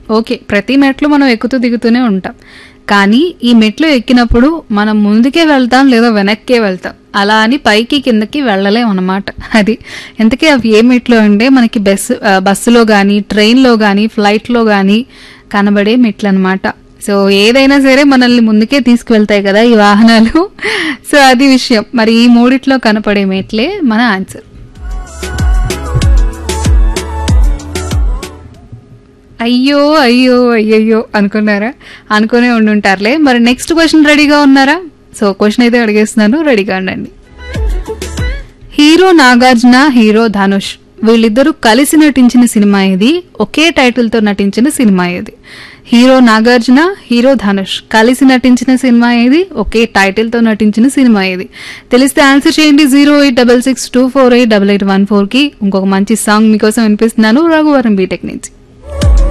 okay ప్రతి మెట్లు మనం ఎక్కుతూ దిగుతూనే ఉంటాం కానీ ఈ మెట్లు ఎక్కినప్పుడు మనం ముందుకే వెళ్తాం లేదా వెనక్కే వెళ్తాం అలా అని పైకి కిందకి వెళ్ళలేం అన్నమాట అది ఇంతకీ అవి ఏ మెట్లు అంటే మనకి బస్సు ఆ, బస్సులో కానీ ట్రైన్లో కానీ ఫ్లైట్లో కానీ కనబడే మెట్లు అనమాట సో ఏదైనా సరే మనల్ని ముందుకే తీసుకువెళ్తాయి కదా ఈ వాహనాలు సో అది విషయం మరి ఈ మూడిట్లో కనపడే మెట్లే మన ఆన్సర్ అయ్యో అయ్యో అయ్యయ్యో అనుకున్నారా అనుకునే ఉండుంటారులే మరి నెక్స్ట్ క్వశ్చన్ రెడీగా ఉన్నారా సో క్వశ్చన్ అయితే అడిగేస్తున్నాను రెడీగా ఉండండి హీరో నాగార్జున హీరో ధనుష్ వీళ్ళిద్దరూ కలిసి నటించిన సినిమా ఇది ఒకే టైటిల్ తో నటించిన సినిమా ఇది హీరో నాగార్జున హీరో ధనుష్ కలిసి నటించిన సినిమా ఇది ఒకే టైటిల్ తో నటించిన సినిమా ఇది తెలిస్తే ఆన్సర్ చేయండి zero eight double six two four eight double eight one four కి ఇంకొక మంచి సాంగ్ మీకోసం వినిపిస్తున్నాను రఘువరం బీటెక్ నుంచి